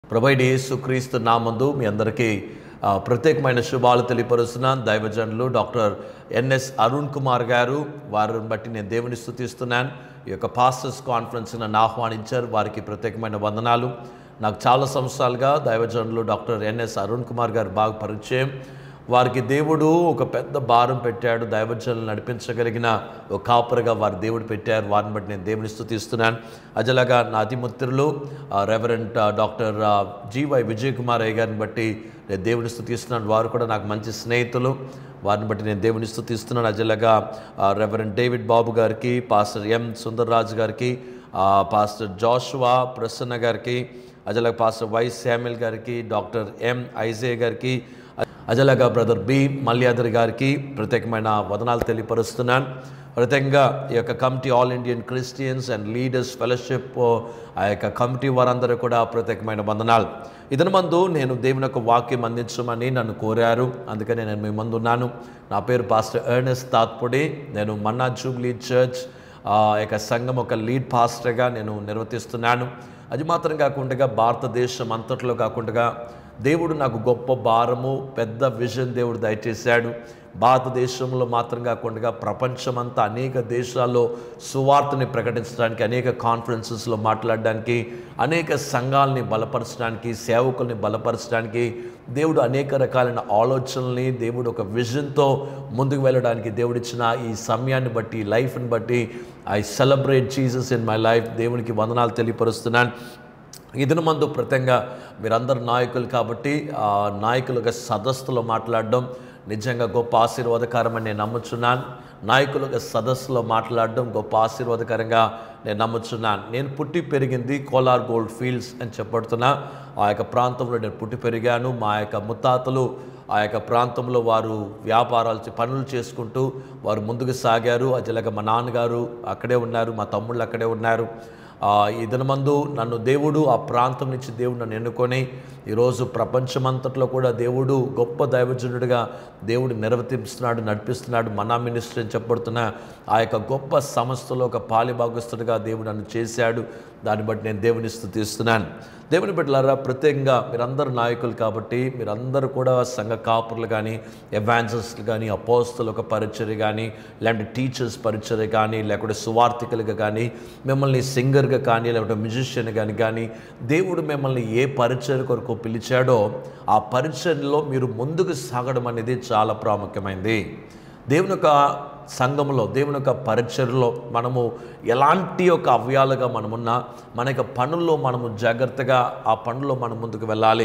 ప్రభైడి యేసుక్రీస్తు నామందు మీ అందరికీ ఆ, ప్రత్యేకమైన శుభాలు తెలియపరుస్తున్నాను దైవజనులు డాక్టర్ ఎన్ఎస్ అరుణ్ కుమార్ గారు వారిని బట్టి నేను దేవుని స్థుతిస్తున్నాను ఈ యొక్క పాస్టర్స్ కాన్ఫరెన్స్ నన్ను ఆహ్వానించారు వారికి ప్రత్యేకమైన వందనాలు నాకు చాలా సంవత్సరాలుగా దైవజనులు డాక్టర్ ఎన్ఎస్ అరుణ్ కుమార్ గారు బాగా పరిచయం వారికి దేవుడు ఒక పెద్ద భారం పెట్టాడు దైవజనులు నడిపించగలిగిన ఒక కాపరిగా వారి దేవుడు పెట్టారు వారిని బట్టి నేను దేవుని స్థుతిస్తున్నాను అజలాగా నా అతిమిత్రులు reverend doctor G Y Vijay Kumar అయ్య గారిని బట్టి నేను దేవుని స్థుతిస్తున్నాను వారు కూడా నాకు మంచి స్నేహితులు వారిని బట్టి నేను దేవుని స్థుతిస్తున్నాను అజలాగా రెవరెంట్ డేవిడ్ బాబు గారికి పాస్టర్ ఎం సుందర్రాజు గారికి ఆ, పాస్టర్ జాషువా ప్రసన్న గారికి అజలాగా పాస్టర్ వై శామ్యుల్ గారికి డాక్టర్ ఎం ఐజే గారికి అజలగా బ్రదర్ బి మల్యాదరి గారికి ప్రత్యేకమైన వదనాలు తెలియపరుస్తున్నాను ప్రత్యేకంగా ఈ యొక్క committee all Indian Christians and leaders fellowship ఆ యొక్క కమిటీ వారందరూ కూడా ప్రత్యేకమైన వందనాలు ఇతని మందు నేను దేవుని యొక్క వాక్యం అందించమని నన్ను కోరారు అందుకని నేను మీ ముందు ఉన్నాను నా పేరు పాస్టర్ ఎర్నెస్ తాత్పుడి నేను మన్నా జూబ్లీ చర్చ్ ఆ యొక్క సంఘం ఒక లీడ్ పాస్టర్గా నేను నిర్వర్తిస్తున్నాను అది మాత్రం కాకుండా భారతదేశం అంతట్లో కాకుండా దేవుడు నాకు గొప్ప భారము పెద్ద విజన్ దేవుడు దయచేశాడు భారతదేశంలో మాత్రం కాకుండా ప్రపంచమంతా అనేక దేశాల్లో సువార్తని ప్రకటించడానికి అనేక కాన్ఫరెన్సెస్లో మాట్లాడడానికి అనేక సంఘాలని బలపరచడానికి సేవకుల్ని బలపరచడానికి దేవుడు అనేక రకాలైన ఆలోచనల్ని దేవుడు ఒక విజన్తో ముందుకు వెళ్ళడానికి దేవుడిచ్చిన ఈ సమయాన్ని బట్టి ఈ లైఫ్ని బట్టి I celebrate Jesus in my life దేవునికి వందనాలు తెలియపరుస్తున్నాను ఇదిన మందు ప్రత్యేకంగా మీరందరు నాయకులు కాబట్టి ఆ నాయకులుగా సదస్సులో మాట్లాడడం నిజంగా గొప్ప ఆశీర్వాదకరమని నేను నమ్ముచున్నాను నాయకులుగా సదస్సులో మాట్లాడడం గొప్ప ఆశీర్వాదకరంగా నేను నమ్ముచున్నాను నేను పుట్టి పెరిగింది కోలార్ గోల్డ్ ఫీల్డ్స్ అని చెప్పబడుతున్నా ఆ యొక్క ప్రాంతంలో నేను పుట్టి పెరిగాను మా యొక్క ముత్తాతలు ఆ యొక్క ప్రాంతంలో వారు వ్యాపారాలు చే- పనులు చేసుకుంటూ వారు ముందుకు సాగారు అజలగా మా నాన్నగారు అక్కడే ఉన్నారు మా తమ్ముళ్ళు అక్కడే ఉన్నారు ఆ, ఈ దినమందు నన్ను దేవుడు ఆ ప్రాంతం నుంచి దేవుడు నన్ను ఎన్నుకొని ఈరోజు ప్రపంచమంతట్లో కూడా దేవుడు గొప్ప దైవజనుడిగా దేవుడు నిర్వర్తిస్తున్నాడు నడిపిస్తున్నాడు మనా మినిస్ట్రీ అని చెప్పబడుతున్న ఆ యొక్క గొప్ప సంస్థలో ఒక పాలిభాగస్తుడిగా దేవుడు నన్ను చేశాడు దాన్ని బట్టి నేను దేవుని స్థుతిస్తున్నాను దేవుని బిడ్డలారా ప్రత్యేకంగా మీరందరూ నాయకులు కాబట్టి మీరందరూ కూడా సంఘ కాపురులు కానీ ఎవాన్సలిస్టులు కానీ అపోస్తులు ఒక పరిచర్య కానీ లేదంటే టీచర్స్ పరిచర్య కానీ లేకుంటే సువార్థికులుగా కానీ మిమ్మల్ని సింగర్గా కానీ లేకుంటే మ్యూజిషియన్ కానీ కానీ దేవుడు మిమ్మల్ని ఏ పరిచర్య కొరకు పిలిచాడో ఆ పరిచర్యలో మీరు ముందుకు సాగడం అనేది చాలా ప్రాముఖ్యమైనది దేవుని యొక్క సంఘంలో దేవుని యొక్క పరిచర్లో మనము ఎలాంటి యొక్క అవ్యాలుగా మనమున్నా మన యొక్క పనుల్లో మనము జాగ్రత్తగా ఆ పనుల్లో మనం ముందుకు వెళ్ళాలి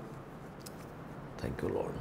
థ్యాంక్ యూ లాడ్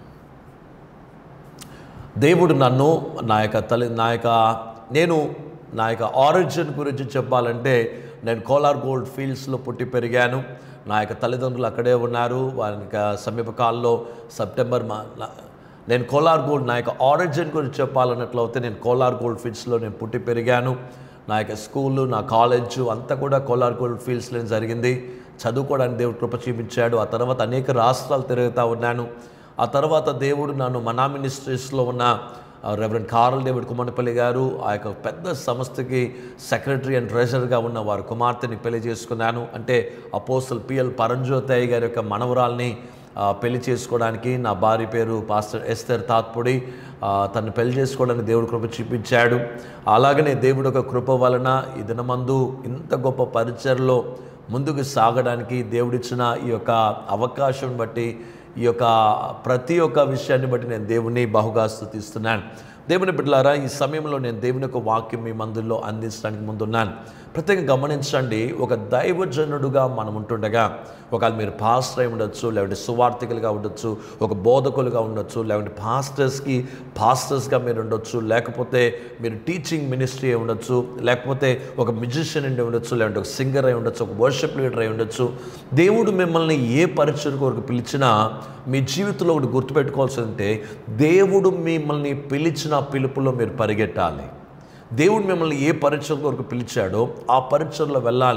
దేవుడు నన్ను నా యొక్క తల్లి నా యొక్క నేను నా యొక్క ఆరిజిన్ గురించి చెప్పాలంటే నేను కోలార్ గోల్డ్ ఫీల్డ్స్లో పుట్టి పెరిగాను నా యొక్క తల్లిదండ్రులు అక్కడే ఉన్నారు వారి యొక్క సమీపకాలంలో సెప్టెంబర్ మా నా- నేను కోలార్ గోల్డ్ నా యొక్క ఆరిజిన్ గురించి చెప్పాలన్నట్లయితే నేను కోలార్ గోల్డ్ ఫీల్డ్స్లో నేను పుట్టి పెరిగాను నా యొక్క స్కూలు నా కాలేజ్ అంతా కూడా కోలార్ గోల్డ్ ఫీల్డ్స్లో జరిగింది చదువుకోవడానికి దేవుడు కృప చూపించాడు ఆ తర్వాత అనేక రాష్ట్రాలు తిరుగుతూ ఉన్నాను ఆ తర్వాత దేవుడు నన్ను మనా మినిస్ట్రీస్లో ఉన్న రెవరెంట్ కారల్ డేవిడ్ కుమ్మనపల్లి గారు ఆ యొక్క పెద్ద సంస్థకి సెక్రటరీ అండ్ ట్రెజరర్గా ఉన్న వారి కుమార్తెని పెళ్లి చేసుకున్నాను అంటే అపోసల్ పిఎల్ పరంజ్యోతయ్య గారి యొక్క మనవరాల్ని ఆ, పెళ్లి చేసుకోవడానికి నా భార్య పేరు పాస్టర్ ఎస్తర్ తాత్పుడి ఆ, తను పెళ్లి చేసుకోవడానికి దేవుడు కృప చూపించాడు అలాగనే దేవుడు ఒక కృప వలన ఈ దినమందు ఇంత గొప్ప పరిచయలో ముందుకు సాగడానికి దేవుడిచ్చిన ఈ యొక్క అవకాశం బట్టి ఈ యొక్క ప్రతి ఒక్క విషయాన్ని బట్టి నేను దేవుని బహుగా స్థుతిస్తున్నాను దేవుని బిడ్డలారా ఈ సమయంలో నేను దేవుని యొక్క వాక్యం మీ మందుల్లో అందించడానికి ముందున్నాను ప్రత్యేకంగా గమనించండి ఒక దైవజనుడుగా మనం ఉంటుండగా ఒకవేళ మీరు పాస్టర్ అయి ఉండొచ్చు లేదంటే సువార్థికులుగా ఉండొచ్చు ఒక బోధకులుగా ఉండొచ్చు లేదంటే పాస్టర్స్కి పాస్టర్స్గా మీరు ఉండొచ్చు లేకపోతే మీరు టీచింగ్ మినిస్ట్రీ అయి ఉండొచ్చు లేకపోతే ఒక మ్యూజిషియన్ అయి ఉండొచ్చు లేదంటే ఒక సింగర్ అయి ఉండొచ్చు ఒక వర్షిప్ లీడర్ అయి ఉండొచ్చు దేవుడు మిమ్మల్ని ఏ పరిచయం కొరకు పిలిచినా మీ జీవితంలో ఒకటి గుర్తుపెట్టుకోవాల్సిందంటే దేవుడు మిమ్మల్ని పిలిచిన పిలుపులో మీరు పరిగెట్టాలి దేవుడు మిమ్మల్ని ఏ పరీక్ష కొరకు పిలిచాడో ఆ పరీక్షల్లో వెళ్ళాలి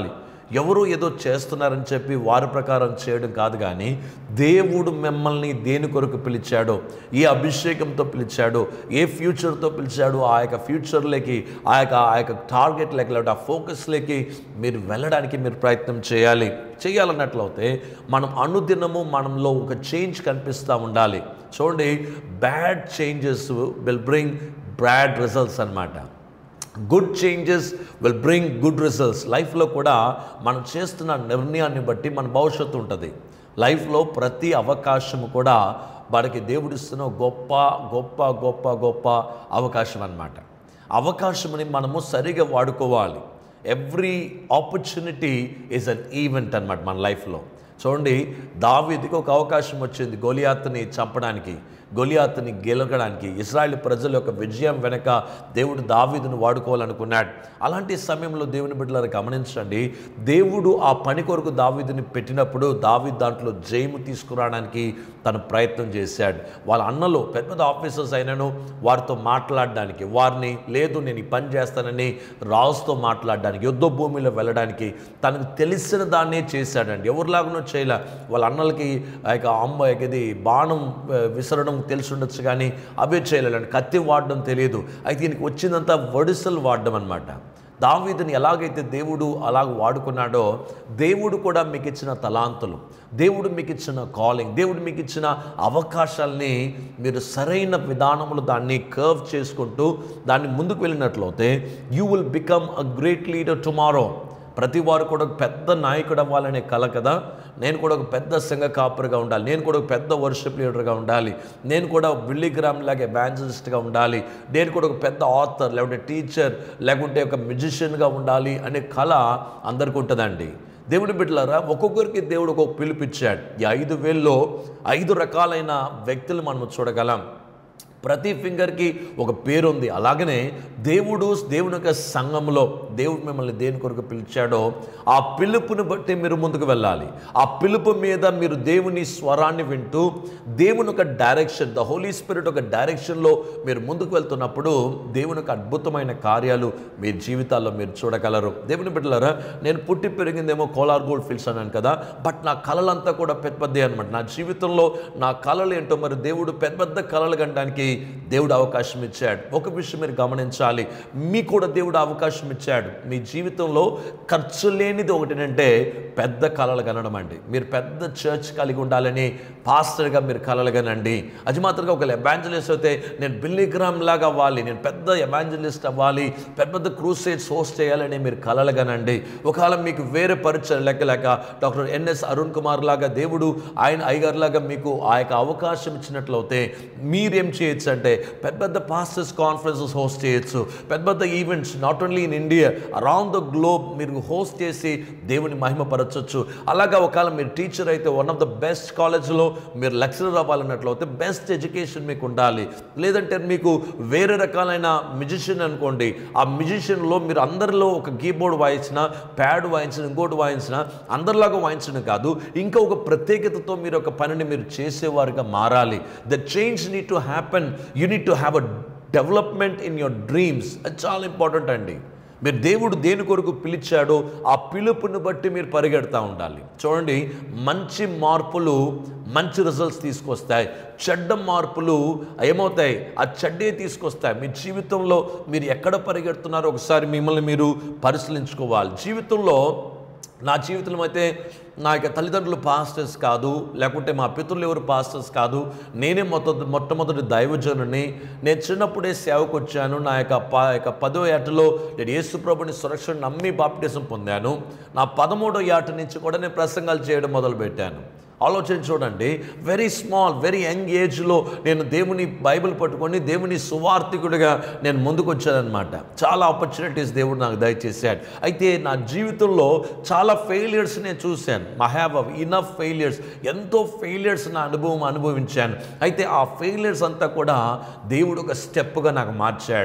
ఎవరో ఏదో చేస్తున్నారని చెప్పి వారి ప్రకారం చేయడం కాదు కానీ దేవుడు మిమ్మల్ని దేని కొరకు పిలిచాడో ఏ అభిషేకంతో పిలిచాడో ఏ ఫ్యూచర్తో పిలిచాడో ఆ యొక్క ఫ్యూచర్లోకి ఆ యొక్క ఆ యొక్క టార్గెట్ లేక లేకపోతే ఆ ఫోకస్లోకి మీరు వెళ్ళడానికి మీరు ప్రయత్నం చేయాలి చేయాలన్నట్లయితే మనం అనుదినము మనంలో ఒక చేంజ్ కనిపిస్తూ ఉండాలి చూడండి bad changes will bring bad results అన్నమాట good changes will bring good results లైఫ్లో కూడా మనం చేస్తున్న నిర్ణయాన్ని బట్టి మన భవిష్యత్తు ఉంటుంది లైఫ్లో ప్రతి అవకాశము కూడా మనకి దేవుడిస్తున్న గొప్ప గొప్ప గొప్ప గొప్ప అవకాశం అన్నమాట అవకాశంని మనము సరిగా వాడుకోవాలి every opportunity is an event అన్నమాట మన లైఫ్లో చూడండి దావీదికి ఒక అవకాశం వచ్చింది గొలియాత్ని చంపడానికి గొలియాత్ని గెలగడానికి ఇస్రాయేల్ ప్రజల యొక్క విజయం వెనక దేవుడు దావీదును వాడుకోవాలనుకున్నాడు అలాంటి సమయంలో దేవుని బిడ్డలను గమనించండి దేవుడు ఆ పని కొరకు దావీదుని పెట్టినప్పుడు దావీద్ దాంట్లో జయము తీసుకురావడానికి తను ప్రయత్నం చేశాడు వాళ్ళ అన్నలు పెద్ద పెద్ద ఆఫీసర్స్ అయినను వారితో మాట్లాడడానికి వారిని లేదు నేను ఈ పని చేస్తానని రాజుతో మాట్లాడడానికి యుద్ధ భూమిలో వెళ్ళడానికి తనకు తెలిసిన దాన్నే చేశాడండి ఎవరిలాగానో చేయలే వాళ్ళ అన్నలకి ఆ యొక్క అమ్మ ఇది బాణం ఆ, విసరడం తెలిసి ఉండొచ్చు కానీ అవే చేయలేదండి కత్తి వాడడం తెలియదు అయితే ఈయనకి వచ్చిందంతా వడిసలు వాడడం అనమాట దావీదుని ఎలాగైతే దేవుడు అలాగ వాడుకున్నాడో దేవుడు కూడా మీకు ఇచ్చిన తలాంతులు దేవుడు మీకు ఇచ్చిన కాలింగ్ దేవుడు మీకు ఇచ్చిన అవకాశాలని మీరు సరైన విధానంలో దాన్ని కర్వ్ చేసుకుంటూ దాన్ని ముందుకు వెళ్ళినట్లయితే you will become a great leader tomorrow ప్రతి వారు కూడా ఒక పెద్ద నాయకుడు అవ్వాలనే కల కదా నేను కూడా ఒక పెద్ద సంఘ కాపురుగా ఉండాలి నేను కూడా ఒక పెద్ద వర్షిప్ లీడర్గా ఉండాలి నేను కూడా విల్లిగ్రామ్ లాగా ఎవాంజలిస్ట్గా ఉండాలి నేను కూడా ఒక పెద్ద ఆథర్ లేకుంటే టీచర్ లేకుంటే ఒక మ్యూజిషియన్గా ఉండాలి అనే కళ అందరికీ ఉంటుందండి దేవుని బిడ్డలారా ఒక్కొక్కరికి దేవుడు ఒక పిలిపిచ్చాడు ఈ ఐదు వేల్లో ఐదు రకాలైన వ్యక్తులు మనం చూడగలం ప్రతి ఫింగర్కి ఒక పేరు ఉంది అలాగనే దేవుడు దేవుని యొక్క సంఘంలో దేవుడు మిమ్మల్ని దేని కొరకు పిలిచాడో ఆ పిలుపుని బట్టి మీరు ముందుకు వెళ్ళాలి ఆ పిలుపు మీద మీరు దేవుని స్వరాన్ని వింటూ దేవుని ఒక డైరెక్షన్ ద హోలీ స్పిరిట్ ఒక డైరెక్షన్లో మీరు ముందుకు వెళ్తున్నప్పుడు దేవుని యొక్క అద్భుతమైన కార్యాలు మీ జీవితాల్లో మీరు చూడగలరు దేవుని బిడ్డలారా నేను పుట్టి పెరిగిందేమో కోలార్ గోల్డ్ ఫీల్డ్స్ అన్నాను కదా బట్ నా కళలంతా కూడా పెద్ద పెద్ద అనమాట నా జీవితంలో నా కళలు ఏంటో మరి దేవుడు పెద్ద పెద్ద కళలు కనడానికి దేవుడు అవకాశం ఇచ్చాడు ఒక విషయం మీరు గమనించాలి మీకు కూడా దేవుడు అవకాశం ఇచ్చాడు మీ జీవితంలో ఖర్చు లేనిది ఒకటేంటంటే పెద్ద కళలు కనడం అండి మీరు పెద్ద చర్చ్ కలిగి ఉండాలని పాస్టర్గా మీరు కలలు కనండి అది మాత్రంగా ఒక ఎవాంజలిస్ట్ అయితే నేను బిల్లిగ్రామ్ లాగా అవ్వాలి నేను పెద్ద ఎవాంజలిస్ట్ అవ్వాలి పెద్ద పెద్ద క్రూసేట్స్ హోస్ట్ చేయాలని మీరు కలలు కనండి ఒకవేళ మీకు వేరే పరిచయం లెక్క లేక డాక్టర్ ఎన్ఎస్ అరుణ్ కుమార్ లాగా దేవుడు ఆయన అయ్యగారు లాగా మీకు ఆ యొక్క అవకాశం ఇచ్చినట్లయితే మీరేం చేయొచ్చు అంటే పెద్ద పెద్ద పాస్టర్స్ కాన్ఫరెన్సెస్ హోస్ట్ చేయొచ్చు పెద్ద పెద్ద events not only in India around the globe మీరు హోస్ట్ చేసి దేవుని మహిమపరచొచ్చు అలాగా ఒకవేళ మీరు టీచర్ అయితే వన్ ఆఫ్ ద బెస్ట్ కాలేజ్లో మీరు లెక్చరర్ అవ్వాలన్నట్లయితే బెస్ట్ ఎడ్యుకేషన్ మీకు ఉండాలి లేదంటే మీకు వేరే రకాలైన మ్యూజిషియన్ అనుకోండి ఆ మ్యూజిషియన్లో మీరు అందరిలో ఒక కీబోర్డ్ వాయించిన ప్యాడ్ వాయించిన ఇంకోటి వాయించిన అందరిలాగా వాయించడం కాదు ఇంకా ఒక ప్రత్యేకతతో మీరు ఒక పనిని మీరు చేసేవారుగా మారాలి the change need to happen you need to have a development in your dreams అది చాలా ఇంపార్టెంట్ అండి మీరు దేవుడు దేని కొరకు పిలిచాడో ఆ పిలుపుని బట్టి మీరు పరిగెడతా ఉండాలి చూడండి మంచి మార్పులు మంచి రిజల్ట్స్ తీసుకొస్తాయి చెడ్డ మార్పులు ఏమవుతాయి ఆ చెడ్డే తీసుకొస్తాయి మీ జీవితంలో మీరు ఎక్కడ పరిగెడుతున్నారో ఒకసారి మిమ్మల్ని మీరు పరిశీలించుకోవాలి జీవితంలో నా జీవితంలో అయితే నా యొక్క తల్లిదండ్రులు పాస్టర్స్ కాదు లేకుంటే మా పితరులు ఎవరు పాస్టర్స్ కాదు నేనే మొత్త మొట్టమొదటి దైవజనుని నేను చిన్నప్పుడే సేవకు వచ్చాను నా యొక్క ప యొక్క పదో ఏటలో నేను యేసుప్రభుని సురక్షణ నమ్మి బాప్టిజం పొందాను నా పదమూడో ఏట నుంచి కూడా నేను ప్రసంగాలు చేయడం మొదలుపెట్టాను ఆలోచన చూడండి వెరీ స్మాల్ వెరీ యంగ్ ఏజ్లో నేను దేవుని బైబిల్ పట్టుకొని దేవుని సువార్థికుడిగా నేను ముందుకు వచ్చానమాట చాలా ఆపర్చునిటీస్ దేవుడు నాకు దయచేశాడు అయితే నా జీవితంలో చాలా ఫెయిలియర్స్ నేను చూశాను ఐ హ్యావ్ ఇనఫ్ ఫెయిలియర్స్ ఎంతో ఫెయిలియర్స్ నా అనుభవం అనుభవించాను అయితే ఆ ఫెయిలియర్స్ అంతా కూడా దేవుడు ఒక స్టెప్గా నాకు మార్చాడు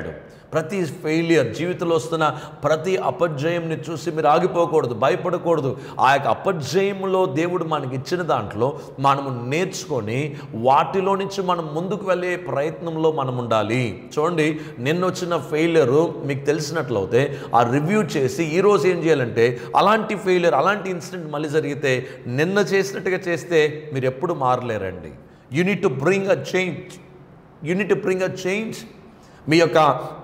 ప్రతి ఫెయిలియర్ జీవితంలో వస్తున్న ప్రతి అపజయంని చూసి మీరు ఆగిపోకూడదు భయపడకూడదు ఆ యొక్క అపజయంలో దేవుడు మనకి ఇచ్చిన దాంట్లో మనము నేర్చుకొని వాటిలో నుంచి మనం ముందుకు వెళ్ళే ప్రయత్నంలో మనం ఉండాలి చూడండి నిన్న వచ్చిన ఫెయిలియర్ మీకు తెలిసినట్లయితే ఆ రివ్యూ చేసి ఈరోజు ఏం చేయాలంటే అలాంటి ఫెయిలియర్ అలాంటి ఇన్సిడెంట్ మళ్ళీ జరిగితే నిన్న చేసినట్టుగా చేస్తే మీరు ఎప్పుడు మారలేరండి you need to bring a change you need to bring a change మీ యొక్క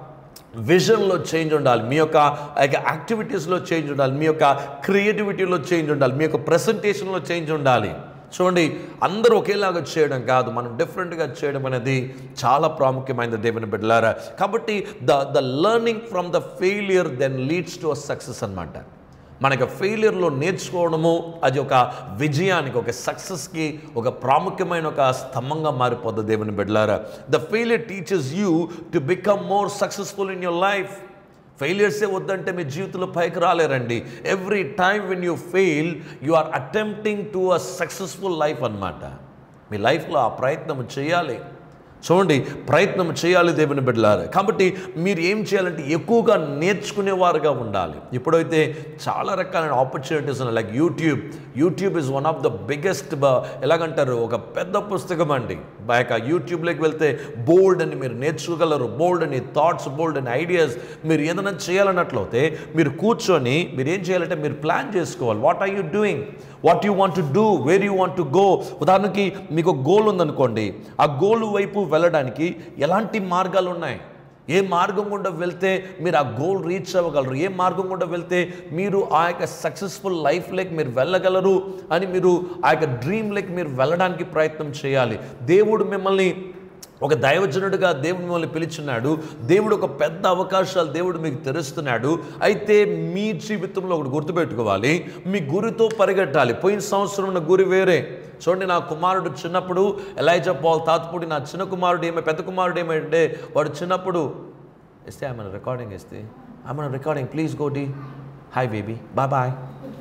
విజన్లో చేంజ్ ఉండాలి మీ యొక్క ఆ యొక్క యాక్టివిటీస్లో చేంజ్ ఉండాలి మీ యొక్క క్రియేటివిటీలో చేంజ్ ఉండాలి మీ యొక్క ప్రజెంటేషన్లో చేంజ్ ఉండాలి చూడండి అందరూ ఒకేలాగా చేయడం కాదు మనం డిఫరెంట్గా చేయడం అనేది చాలా ప్రాముఖ్యమైనది దేవుని బిడ్డలారా కాబట్టి the the learning from the failure then leads to a success అనమాట మనకి ఫెయిలియర్లో నేర్చుకోవడము అది ఒక విజయానికి ఒక సక్సెస్కి ఒక ప్రాముఖ్యమైన ఒక స్తంభంగా మారిపోద్ది దేవుని బిడ్డలారా the failure teachers you to become more successful in your life ఫెయిలియర్సే వద్దంటే మీ జీవితంలో పైకి రాలేరండి every time when you fail you are attempting to a successful life అన్నమాట మీ లైఫ్లో ఆ ప్రయత్నం చేయాలి చూడండి ప్రయత్నం చేయాలి దేవుని బిడ్డలారా కాబట్టి మీరు ఏం చేయాలంటే ఎక్కువగా నేర్చుకునేవారుగా ఉండాలి ఇప్పుడైతే చాలా రకాలైన ఆపర్చునిటీస్ ఉన్నాయి like YouTube YouTube is one of the biggest ఎలాగంటారు ఒక పెద్ద పుస్తకం అండి బయక యూట్యూబ్లోకి వెళ్తే బోల్డ్ అని మీరు నేర్చుకోగలరు బోల్డ్ అని థాట్స్ బోల్డ్ అని ఐడియాస్ మీరు ఏదైనా చేయాలన్నట్లయితే మీరు కూర్చొని మీరు ఏం చేయాలంటే మీరు ప్లాన్ చేసుకోవాలి what are you doing what you want to do where you want to go ఉదాహరణకి మీకు గోల్ ఉందనుకోండి ఆ గోల్ వైపు వెళ్ళడానికి ఎలాంటి మార్గాలు ఉన్నాయి ఏ మార్గం గుండా వెళ్తే మీరు ఆ గోల్ రీచ్ అవ్వగలరు ఏ మార్గం గుండా వెళ్తే మీరు ఆ యొక్క సక్సెస్ఫుల్ లైఫ్ లైక్ మీరు వెళ్ళగలరు అని మీరు ఆ యొక్క డ్రీమ్ లైక్ మీరు వెళ్ళడానికి ప్రయత్నం చేయాలి దేవుడు మిమ్మల్ని ఒక దైవజనుడిగా దేవుడు మిమ్మల్ని పిలిచున్నాడు దేవుడు ఒక పెద్ద అవకాశాలు దేవుడు మీకు తెరుస్తున్నాడు అయితే మీ జీవితంలో ఒకటి గుర్తుపెట్టుకోవాలి మీ గురితో పరిగెట్టాలి పోయిన సంవత్సరం ఉన్న గురి వేరే చూడండి నా కుమారుడు చిన్నప్పుడు ఎలైజా పాల్ తాతపూడి నా చిన్న కుమారుడు ఏమే పెద్ద కుమారుడు ఏమంటే వాడు చిన్నప్పుడు ఇస్తే ఆమె రికార్డింగ్ ఇస్తే ఆమె రికార్డింగ్ ప్లీజ్ గోడి హాయ్ బేబీ బాయ్ బాయ్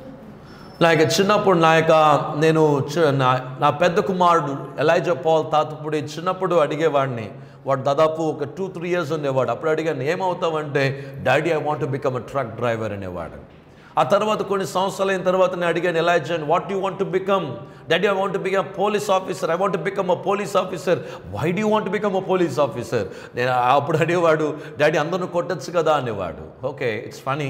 నా యొక్క చిన్నప్పుడు నా యొక్క నేను చి- నా నా పెద్ద కుమారుడు ఎలైజా పాల్ తాతపుడి చిన్నప్పుడు అడిగేవాడిని వాడు దాదాపు ఒక టూ త్రీ ఇయర్స్ ఉండేవాడు అప్పుడు అడిగాను ఏమవుతావంటే daddy I want become a truck driver అనేవాడు ఆ తర్వాత కొన్ని సంవత్సరాలు అయిన తర్వాత నేను అడిగాను Elijah what you want to become daddy I want become police officer I want become a police officer why do want become a police officer నేను అప్పుడు అడిగేవాడు డాడీ అందరిని కొట్టచ్చు కదా అనేవాడు ఓకే ఇట్స్ ఫనీ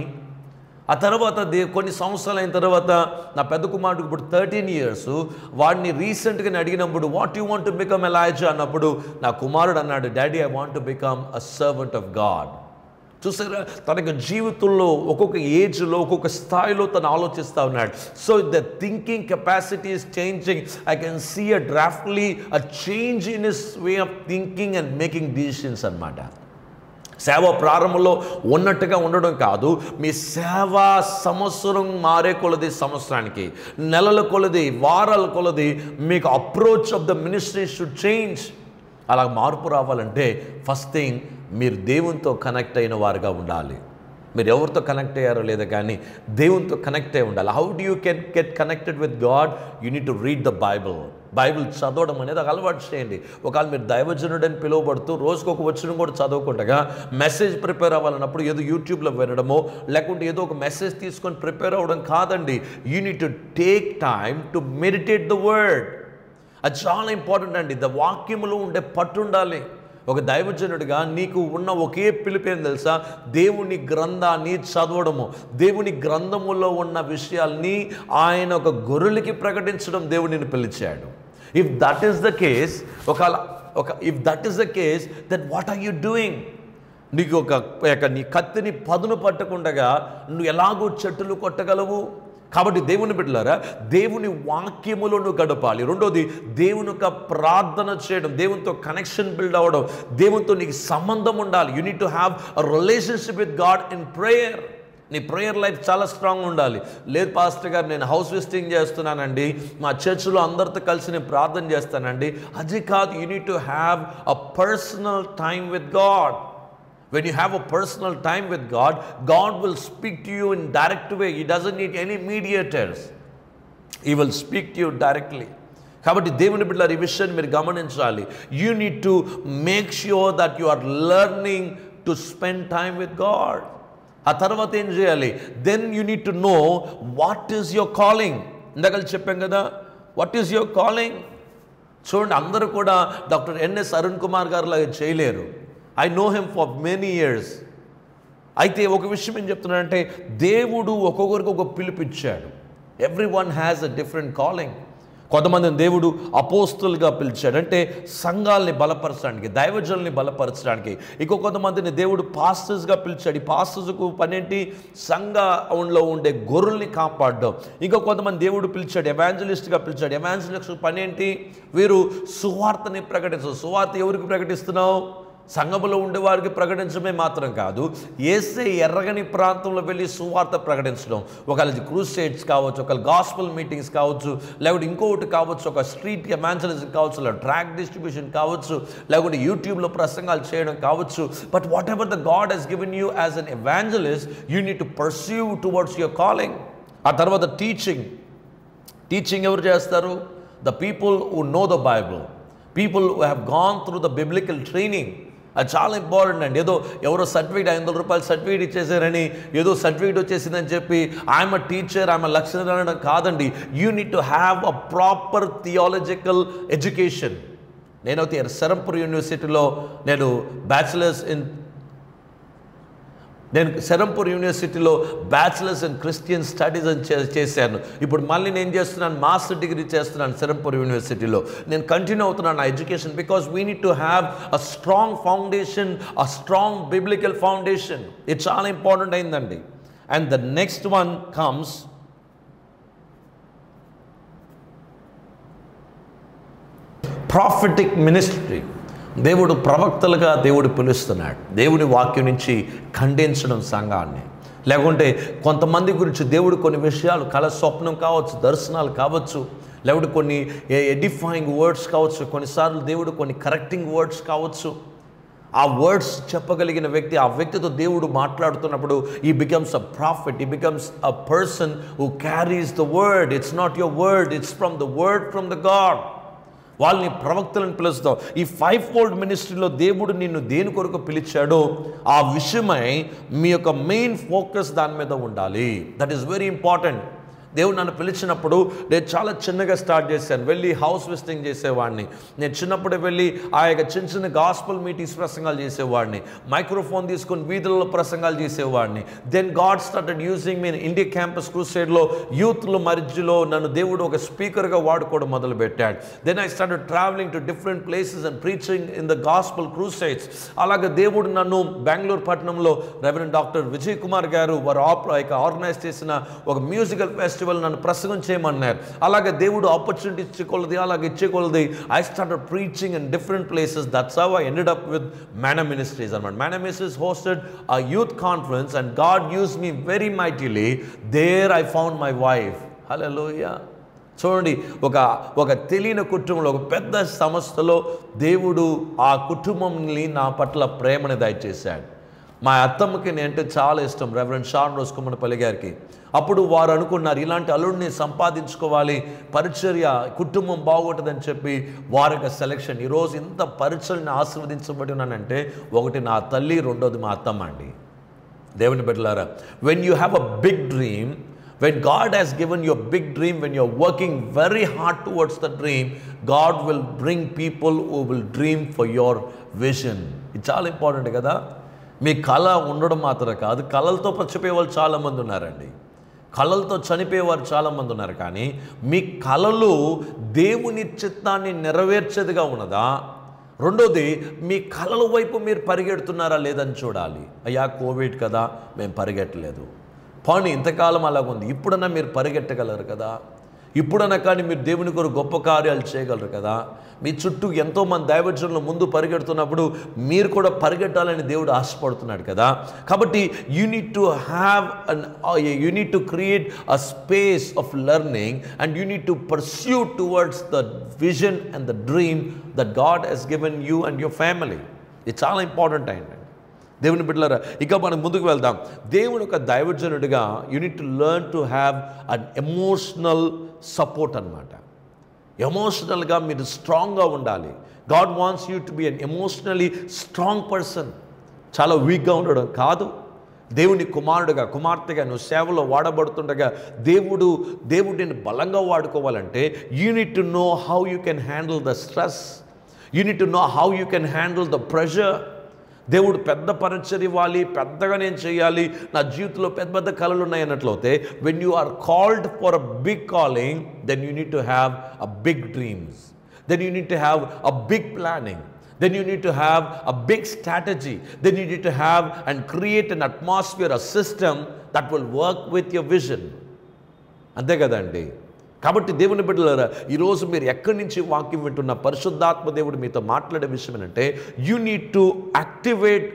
ఆ తర్వాత దే కొన్ని సంవత్సరాలు అయిన తర్వాత నా పెద్ద కుమారుడికి ఇప్పుడు థర్టీన్ ఇయర్స్ వాడిని రీసెంట్గా నేను అడిగినప్పుడు what you want to become Elijah అన్నప్పుడు నా కుమారుడు అన్నాడు daddy I want to become a servant of God చూసారా తనకు జీవితంలో ఒక్కొక్క ఏజ్లో ఒక్కొక్క స్థాయిలో తను ఆలోచిస్తూ ఉన్నాడు so the thinking capacity is changing I can see a drastically a change in his way of thinking and making decisions అన్నమాట సేవ ప్రారంభంలో ఉన్నట్టుగా ఉండడం కాదు మీ సేవా సంవత్సరం మారే కొలది సంవత్సరానికి నెలల కొలది వారాల కొలది మీకు approach of the ministry should change అలా మార్పు రావాలంటే ఫస్ట్ థింగ్ మీరు దేవునితో కనెక్ట్ అయిన వారుగా ఉండాలి మీరు ఎవరితో కనెక్ట్ అయ్యారో లేదో కానీ దేవునితో కనెక్ట్ అయి ఉండాలి how do you can get connected with God you need to read the Bible Bible చదవడం అనేది ఒక అలవాటు చేయండి ఒకవేళ మీరు దైవజనుడని పిలువబడుతూ రోజుకు ఒక వచ్చిన కూడా చదవకుండగా మెసేజ్ ప్రిపేర్ అవ్వాలన్నప్పుడు ఏదో యూట్యూబ్లో వినడమో లేకుంటే ఏదో ఒక మెసేజ్ తీసుకొని ప్రిపేర్ అవ్వడం కాదండి you need to take time to meditate the word అది చాలా ఇంపార్టెంట్ అండి ద వాక్యములో ఉండే పట్టు ఉండాలి ఒక దైవజనుడిగా నీకు ఉన్న ఒకే పిలుపు ఏం తెలుసా దేవుని గ్రంథాన్ని చదవడము దేవుని గ్రంథములో ఉన్న విషయాల్ని ఆయన ఒక గొర్రెలకి ప్రకటించడం దేవుడిని పిలిచాడు if that is the case ఒక ఒక if that is the case that what are you doing నీకు ఒక యొక్క నీ కత్తిని పదును పట్టకుండగా నువ్వు ఎలాగో చెట్టులు కొట్టగలవు కాబట్టి దేవుని బిడ్డలారా దేవుని వాక్యములో నువ్వు గడపాలి రెండోది దేవుని యొక్క ప్రార్థన చేయడం దేవునితో కనెక్షన్ బిల్డ్ అవ్వడం దేవునితో నీకు సంబంధం ఉండాలి you need to have a relationship with God in prayer నీ ప్రేయర్ లైఫ్ చాలా స్ట్రాంగ్ ఉండాలి లేదు పాస్టర్ గారు నేను హౌస్ విజిటింగ్ చేస్తున్నానండి మా చర్చిలో అందరితో కలిసి నేను ప్రార్థన చేస్తానండి అది కాదు you need to have a personal time with God When you have a personal time with God, God will speak to you in direct way. He doesn't need any mediators. He will speak to you directly. కాబట్టి దేవుని బిడ్డల ఈ విషయాన్ని మీరు గమనించాలి you need to make sure that you are learning to spend time with God ఆ తర్వాత ఏం చేయాలి then you need to know what is your calling ఇందాక చెప్పాం కదా వాట్ ఈస్ యువర్ కాలింగ్ చూడండి అందరూ కూడా డాక్టర్ ఎన్ఎస్ అరుణ్ కుమార్ గారు లాగా చేయలేరు I know him for many years అయితే ఒక విషయం ఏం చెప్తున్నానంటే దేవుడు ఒక్కొక్కరికి ఒక పిలిపిచ్చాడు everyone has a different calling కొంతమందిని దేవుడు అపోస్తులుగా పిలిచాడు అంటే సంఘాలని బలపరచడానికి దైవజనుల్ని బలపరచడానికి ఇంకో కొంతమందిని దేవుడు పాస్టర్స్గా పిలిచాడు ఈ పాస్టర్స్కు పనేంటి సంఘంలో ఉండే గొర్రెల్ని కాపాడడం ఇంకో కొంతమంది దేవుడు పిలిచాడు ఎవాంజలిస్ట్గా పిలిచాడు ఎవాంజలిస్ట్ పనేంటి వీరు సువార్తని ప్రకటిస్తారు సువార్త ఎవరికి ప్రకటిస్తున్నావు సంఘములో ఉండేవారికి ప్రకటించడమే మాత్రం కాదు ఏసే ఎర్రగని ప్రాంతంలో వెళ్ళి సువార్త ప్రకటించడం ఒకవేళ క్రూసైడ్స్ కావచ్చు ఒకవేళ గాస్పల్ మీటింగ్స్ కావచ్చు లేకపోతే ఇంకొకటి కావచ్చు ఒక స్ట్రీట్ ఎమాన్సలిజం కావచ్చు లేదా ట్రాక్ డిస్ట్రిబ్యూషన్ కావచ్చు లేకుంటే యూట్యూబ్లో ప్రసంగాలు చేయడం కావచ్చు but whatever the God he's given you as an evangelist you need to perceive towards your calling ఆ తర్వాత టీచింగ్ టీచింగ్ ఎవరు చేస్తారు the people who know the Bible people who have gone through the biblical training అది చాలా important అండి ఏదో ఎవరో certificate ఐదు వందల రూపాయలు సర్టిఫికేట్ ఇచ్చేసారని ఏదో సర్టిఫికేట్ వచ్చేసిందని చెప్పి ఐఎమ్ అ టీచర్ ఐఎమ్ లక్షణం అనడం కాదండి you need to have a proper theological education నేనైతే సెరంపూర్ యూనివర్సిటీలో నేను బ్యాచిలర్స్ ఇన్ నేను సెరంపూర్ యూనివర్సిటీలో బ్యాచిలర్స్ ఇన్ క్రిస్టియన్ స్టడీస్ అని చే- చేశాను ఇప్పుడు మళ్ళీ నేను చేస్తున్నాను మాస్టర్ డిగ్రీ చేస్తున్నాను సెరంపూర్ యూనివర్సిటీలో నేను కంటిన్యూ అవుతున్నాను నా education because we need to have a strong foundation a strong biblical foundation ఇది చాలా ఇంపార్టెంట్ అయిందండి and the next one comes prophetic ministry దేవుడు ప్రవక్తలుగా దేవుడు పిలుస్తున్నాడు దేవుని వాక్యం నుంచి ఖండించడం సంఘాన్ని లేకుంటే కొంతమంది గురించి దేవుడు కొన్ని విషయాలు కళ స్వప్నం కావచ్చు దర్శనాలు కావచ్చు లేకుంటే కొన్ని ఎడిఫైయింగ్ వర్డ్స్ కావచ్చు కొన్నిసార్లు దేవుడు కొన్ని కరెక్టింగ్ వర్డ్స్ కావచ్చు ఆ వర్డ్స్ చెప్పగలిగిన వ్యక్తి ఆ వ్యక్తితో దేవుడు మాట్లాడుతున్నప్పుడు he becomes a prophet he becomes a person who carries the word it's not your word it's from the word from the God వాళ్ళని ప్రవక్తలను పిలుస్తాం ఈ ఫైవ్ ఫోల్డ్ మినిస్ట్రీలో దేవుడు నిన్ను దేని కొరకు పిలిచాడో ఆ విషయమై మీ యొక్క మెయిన్ ఫోకస్ దాని మీద ఉండాలి దట్ ఈస్ వెరీ ఇంపార్టెంట్ దేవుడు నన్ను పిలిచినప్పుడు నేను చాలా చిన్నగా స్టార్ట్ చేశాను వెళ్ళి హౌస్ విజిటింగ్ చేసేవాడిని నేను చిన్నప్పుడే వెళ్ళి ఆ యొక్క చిన్న చిన్న గాస్పల్ మీటింగ్స్ ప్రసంగాలు చేసేవాడిని మైక్రోఫోన్ తీసుకొని వీధులలో ప్రసంగాలు చేసేవాడిని then God started using me India campus క్రూసైడ్లో యూత్ల మధ్యలో నన్ను దేవుడు ఒక స్పీకర్గా వాడుకోవడం మొదలు పెట్టాడు then I started travelling to different places and preaching in the gospel crusades అలాగే దేవుడు నన్ను బెంగళూరు పట్టణంలో రెవరెండ్ డాక్టర్ విజయ్ కుమార్ గారు వారు ఆప్ ఆర్గనైజ్ చేసిన ఒక మ్యూజికల్ ఫెస్టివల్ నన్ను ప్రసంగం చేయమన్నారు అలాగే దేవుడు ఆపర్చునిటీ ఇచ్చేకొలది అలాగే ఇచ్చేకొలది I started preaching in different places that's how I ended up with Mena ministries అనమాట Mena ministries hosted a youth conference and God uses me very mightily there I found my wife hello చూడండి ఒక ఒక తెలియని కుటుంబంలో ఒక పెద్ద సంస్థలో దేవుడు ఆ కుటుంబంని నా పట్ల ప్రేమని దయచేశాడు మా అత్తమ్మకి నేనంటే చాలా ఇష్టం రెవరెండ్ షాన్ రోజ్ కుమ్మనపల్లి గారికి అప్పుడు వారు అనుకున్నారు ఇలాంటి అల్లుడిని సంపాదించుకోవాలి పరిచర్య కుటుంబం బాగుంటుందని చెప్పి వారి యొక్క సెలెక్షన్ ఈరోజు ఇంత పరిచర్ని ఆశీర్వదించబడి ఉన్నానంటే ఒకటి నా తల్లి రెండోది మా అత్తమ్మ అండి దేవుని బిడ్డలారా when you have a big dream when God has given your big dream when you're working very hard towards the dream God will bring people who will dream for your vision ఇది చాలా important కదా మీ కళ ఉండడం మాత్రం కాదు కళలతో చచ్చిపోయే వాళ్ళు చాలామంది ఉన్నారండి కళలతో చనిపోయేవారు చాలామంది ఉన్నారు కానీ మీ కళలు దేవుని చిత్తాన్ని నెరవేర్చేదిగా ఉన్నదా రెండోది మీ కళల వైపు మీరు పరిగెడుతున్నారా లేదని చూడాలి అయ్యా కోవిడ్ కదా మేము పరిగెట్టలేదు పోనీ ఇంతకాలం అలాగుంది ఇప్పుడన్నా మీరు పరిగెట్టగలరు కదా ఇప్పుడన్నా కానీ మీరు దేవుని కొరకు గొప్ప కార్యాలు చేయగలరు కదా మీ చుట్టూ ఎంతోమంది దైవజనులు ముందు పరిగెడుతున్నప్పుడు మీరు కూడా పరిగెట్టాలని దేవుడు ఆశపడుతున్నాడు కదా కాబట్టి you need to have an you need to create a space of learning and you need to pursue towards the vision and the dream that God he's given you and your family ఇది చాలా important అయిందండి దేవుని బిడ్డలారా ఇక మనం ముందుకు వెళ్దాం దేవుని ఒక దైవజనుడిగా you need to learn to have an emotional support అనమాట ఎమోషనల్గా మీరు స్ట్రాంగ్గా ఉండాలి God wants you to be an emotionally strong person చాలా వీక్గా ఉండడం కాదు దేవుని కుమారుడుగా కుమార్తెగా నువ్వు సేవలో వాడబడుతుండగా దేవుడు దేవుడు నేను బలంగా వాడుకోవాలంటే you need to know how you can handle the stress you need to know how you can handle the pressure దేవుడు పెద్ద పరిచయం ఇవ్వాలి పెద్దగా నేను చేయాలి నా జీవితంలో పెద్ద పెద్ద కళలు ఉన్నాయి అన్నట్లయితే when you are called for a big calling then you need to have a big dreams then you need to have a big planning then you need to have a big strategy. Then you need to have and create an atmosphere, a system that will work with your vision. అంతే కదండి కాబట్టి దేవుని బిడ్డలారా ఈరోజు మీరు ఎక్కడి నుంచి వాక్యం వింటున్న పరిశుద్ధాత్మ దేవుడు మీతో మాట్లాడే విషయం ఏంటంటే you need to activate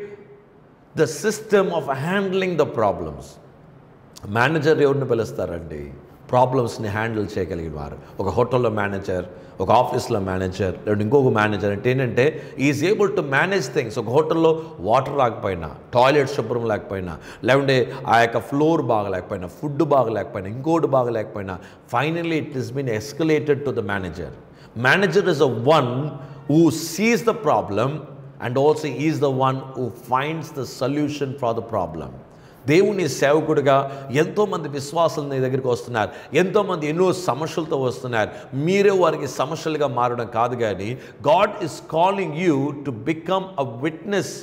the system of handling the problems manager ఎవరిని పిలుస్తారండి ప్రాబ్లమ్స్ని హ్యాండిల్ చేయగలిగిన వారు ఒక హోటల్లో మేనేజర్ ఒక ఆఫీస్లో మేనేజర్ లేదా ఇంకొక మేనేజర్ అంటే ఏంటంటే is able to manage things ఒక హోటల్లో వాటర్ రాకపోయినా టాయిలెట్ శుభ్రం లేకపోయినా లేకుంటే ఆ యొక్క ఫ్లోర్ బాగలేకపోయినా ఫుడ్ బాగలేకపోయినా ఇంకోటి బాగలేకపోయినా finally it is been escalated to the manager manager is a one who sees the problem and also is the one who finds the solution for the problem దేవుని సేవకుడిగా ఎంతోమంది విశ్వాసులు నీ దగ్గరికి వస్తున్నారు ఎంతోమంది ఎన్నో సమస్యలతో వస్తున్నారు మీరే వారికి సమస్యలుగా మారడం కాదు కానీ God is calling you to become a witness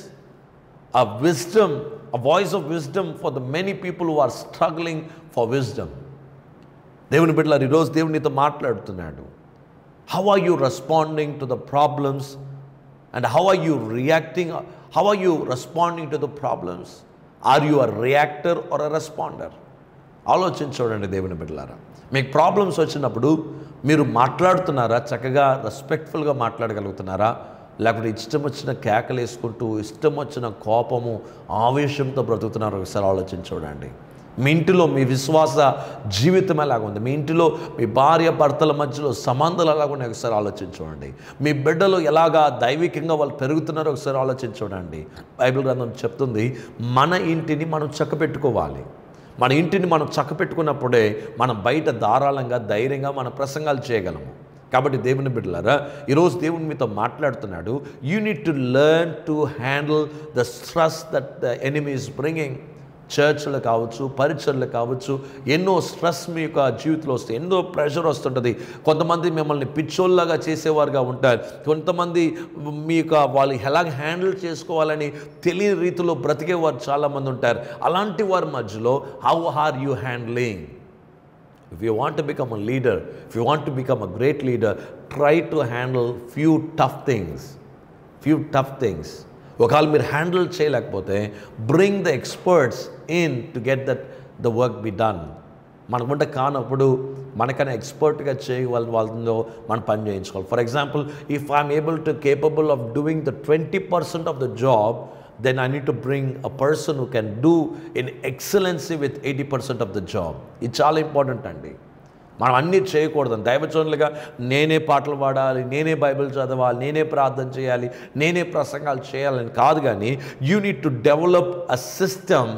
a wisdom a voice of wisdom for the many people who are struggling for wisdom దేవుని బిడ్డలారు ఈరోజు దేవుడు నీతో మాట్లాడుతున్నాడు how are you responding to the problems and how are you reacting how are you responding to the problems are you a reactor or a responder ఆలోచించి చూడండి దేవుని బిడ్డలారా మీకు ప్రాబ్లమ్స్ వచ్చినప్పుడు మీరు మాట్లాడుతున్నారా చక్కగా రెస్పెక్ట్ఫుల్గా మాట్లాడగలుగుతున్నారా లేకపోతే ఇష్టం వచ్చిన కేకలు వేసుకుంటూ ఇష్టం వచ్చిన కోపము ఆవేశంతో బ్రతుకుతున్నారు ఒకసారి ఆలోచించి చూడండి మీ ఇంటిలో మీ విశ్వాస జీవితం ఎలాగ ఉంది మీ ఇంటిలో మీ భార్య భర్తల మధ్యలో సంబంధాలు ఎలాగ ఉన్నాయి ఒకసారి ఆలోచించి చూడండి మీ బిడ్డలు ఎలాగా దైవికంగా వాళ్ళు పెరుగుతున్నారో ఒకసారి ఆలోచించి చూడండి బైబిల్ గ్రంథం చెప్తుంది మన ఇంటిని మనం చక్కపెట్టుకోవాలి మన ఇంటిని మనం చక్కపెట్టుకున్నప్పుడే మనం బయట ధారాళంగా ధైర్యంగా మన ప్రసంగాలు చేయగలము కాబట్టి దేవుని బిడ్డలారా ఈరోజు దేవుని మీతో మాట్లాడుతున్నాడు you need to learn to handle the stress that the enemy is bringing చర్చ్లు కావచ్చు పరిచర్లు కావచ్చు ఎన్నో స్ట్రెస్ మీ యొక్క జీవితంలో వస్తాయి ఎన్నో ప్రెషర్ వస్తుంటుంది కొంతమంది మిమ్మల్ని పిచ్చోళ్ళగా చేసేవారుగా ఉంటారు కొంతమంది మీ యొక్క వాళ్ళు ఎలాగ హ్యాండిల్ చేసుకోవాలని తెలియని రీతిలో బ్రతికేవారు చాలామంది ఉంటారు అలాంటి వారి మధ్యలో how are you handling If you want to become a leader, if you want to become a great leader, try to handle few tough things. Few tough things. ఒకవేళ మీరు హ్యాండిల్ చేయలేకపోతే bring the experts in to get that the work be done మనకుంటే కానప్పుడు మనకన్నా ఎక్స్పర్ట్గా చేయగల వాళ్ళతో మనం పని చేయించుకోవాలి for example if I'm able to capable of doing the twenty percent of the job then I need to bring a person who can do in excellency with 80% of the job. ఇది చాలా important అండి మనం అన్నీ చేయకూడదు దైవచనులుగా నేనే పాటలు పాడాలి నేనే బైబిల్ చదవాలి నేనే ప్రార్థన చేయాలి నేనే ప్రసంగాలు చేయాలని కాదు కానీ you need to develop a system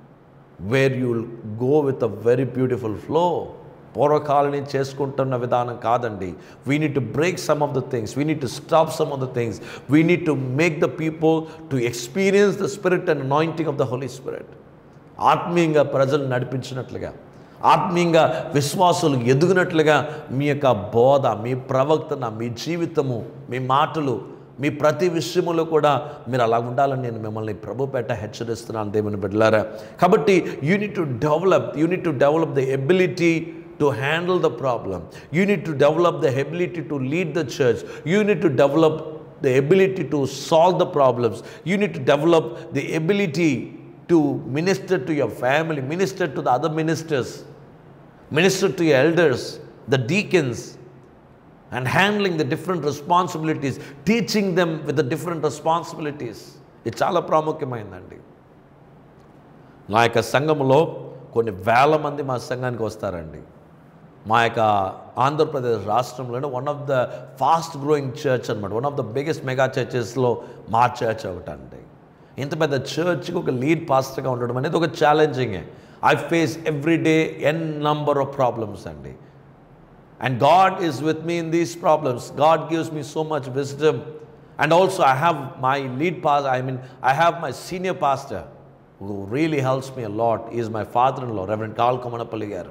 where you go with a very beautiful flow పూర్వకాలని చేసుకుంటున్న విధానం కాదండి we need to break some of the things we need to stop some of the things we need to make the people to experience the spirit and anointing of the Holy Spirit ఆత్మీయంగా ప్రజలు నడిపించినట్లుగా ఆత్మీయంగా విశ్వాసులు ఎదుగునట్లుగా మీ యొక్క బోధ మీ ప్రవక్తన మీ జీవితము మీ మాటలు మీ ప్రతి విషయములో కూడా మీరు అలా ఉండాలని నేను మిమ్మల్ని ప్రభు పెట్ట హెచ్చరిస్తున్నాను దేవుని బిడ్డలారా కాబట్టి you need to develop you need to develop the ability to handle the problem. You need to develop the ability to lead the church. You need to develop the ability to solve the problems. You need to develop the ability to minister to your family, minister to the other ministers, minister to your elders, the deacons, and handling the different responsibilities, teaching them with the different responsibilities. ఇది చాలా ప్రాముఖ్యమైందండి నా యొక్క సంఘంలో కొన్ని వేల మంది మా సంఘానికి వస్తారండి మా యొక్క ఆంధ్రప్రదేశ్ రాష్ట్రంలోనే one of the fast growing church అనమాట one of the biggest mega చర్చెస్లో మా చర్చ్ ఒకటండి ఇంత పెద్ద చర్చ్కి ఒక లీడ్ పాస్టర్గా ఉండడం అనేది ఒక ఛాలెంజింగే I face every day n number of problems అండి and God is with me in these problems God gives me so much wisdom And also, I have my lead pastor, I mean, I have my senior pastor who really helps me a lot. He is my father in law, Reverend Carl Kamanapalli garu.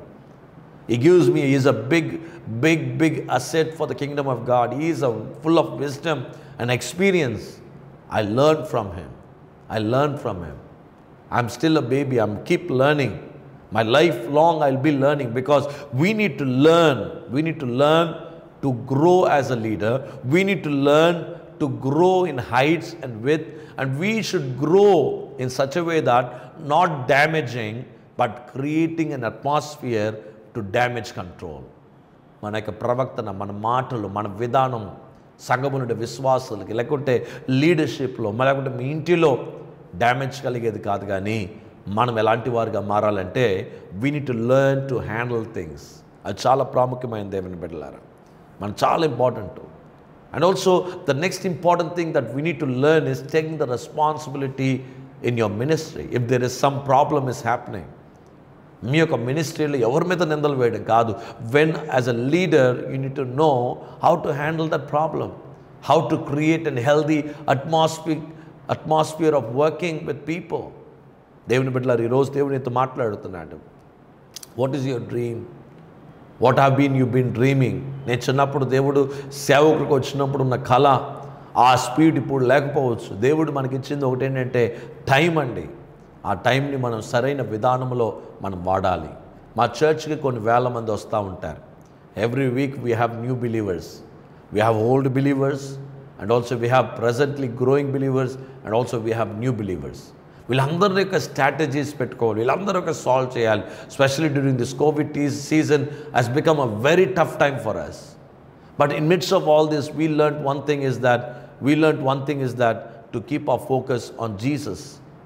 He gives me, he is a big, big, big asset for the kingdom of God. He is a, full of wisdom and experience. I learn from him. I learn from him. I'm still a baby. I'm keep learning. My life long I'll be learning because we need to learn. We need to learn to grow as a leader. We need to learn to grow in heights and width. And we should grow in such a way that not damaging, but creating an atmosphere to damage control. మన యొక్క ప్రవర్తన మన మాటలు మన విధానం సంఘమునుడి విశ్వాసులకి లేకుంటే లీడర్షిప్లో లేకుంటే మీ ఇంటిలో డ్యామేజ్ కలిగేది కాదు కానీ మనం ఎలాంటి వారుగా మారాలంటే we need to learn to handle things అది చాలా ప్రాముఖ్యమైన దేవుని బిడ్డలారా మనం చాలా important and also the next important thing that we need to learn is taking the responsibility in your ministry if there is some problem is happening మీ యొక్క మినిస్ట్రీలో ఎవరి మీద నిందలు వేయడం కాదు when as a leader you need to know how to handle that problem how to create an healthy atmosphere atmosphere of working with people దేవుని బిడ్డలారు ఈరోజు దేవునితో మాట్లాడుతున్నాడు what is your dream what have been you been dreaming నేను చిన్నప్పుడు దేవుడు సేవకుడికి వచ్చినప్పుడు ఉన్న కళ ఆ స్పీడ్ ఇప్పుడు లేకపోవచ్చు దేవుడు మనకి ఇచ్చింది ఒకటి ఏంటంటే టైం అండి ఆ టైంని మనం సరైన విధానంలో మనం వాడాలి మా చర్చ్కి కొన్ని వేల మంది వస్తూ ఉంటారు every week we have new believers we have old believers and also we have presently growing believers and also we have new believers వీళ్ళందరి యొక్క స్ట్రాటజీస్ పెట్టుకోవాలి వీళ్ళందరూ ఒక సాల్వ్ చేయాలి specially during this covid T season has become a very tough time for us but in midst of all this we learn one thing is that we learn one thing is that to keep our focus on Jesus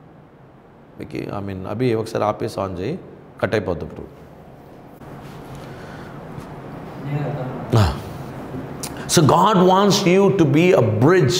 మీకు I mean అభి ఒకసారి ఆపేసి on చేయి cut అయిపోద్ది ఇప్పుడు so God wants you to be a bridge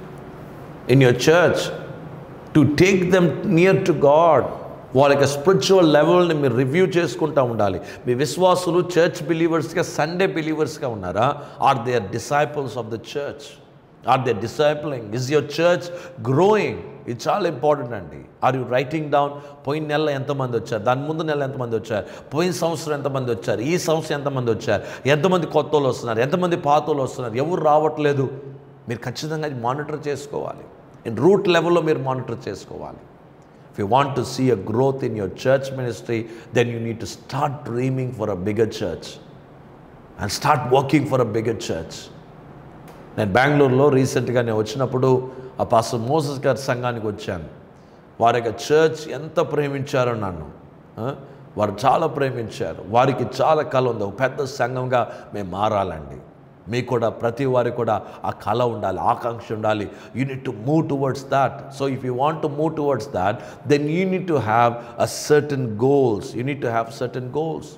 in your church to take them near to God వాళ్ళ యొక్క spiritual లెవెల్ని మీరు రివ్యూ చేసుకుంటూ ఉండాలి మీ విశ్వాసులు చర్చ్ బిలీవర్స్గా సండే బిలీవర్స్గా ఉన్నారా or they are disciples of the church are they discipling is your church growing ఇది చాలా ఇంపార్టెంట్ అండి ఆర్ యూ రైటింగ్ డౌన్ పోయిన నెల ఎంతమంది వచ్చారు దాని ముందు నెల ఎంతమంది వచ్చారు పోయిన సంవత్సరం ఎంతమంది వచ్చారు ఈ సంవత్సరం ఎంతమంది వచ్చారు ఎంతమంది కొత్త వాళ్ళు వస్తున్నారు ఎంతమంది పాత వాళ్ళు వస్తున్నారు ఎవరు రావట్లేదు మీరు ఖచ్చితంగా అది మానిటర్ చేసుకోవాలి ఇన్ రూట్ లెవెల్లో మీరు మానిటర్ చేసుకోవాలి if you want to see a growth in your church ministry then you need to start dreaming for a bigger church and start working for a bigger church నేను బెంగళూరులో రీసెంట్గా నేను వచ్చినప్పుడు ఆ pastor Moses గారి సంఘానికి వచ్చాను వారి యొక్క చర్చ్ ఎంత ప్రేమించారో నన్ను ఆ? వారు చాలా ప్రేమించారు వారికి చాలా కళ ఉంది ఒక పెద్ద సంఘంగా మేము మారాలండి మీకు కూడా ప్రతి వారికి కూడా ఆ కళ ఉండాలి ఆకాంక్ష ఉండాలి you need to move towards that so if you want to move towards that then you need to have a certain goals you need to have certain goals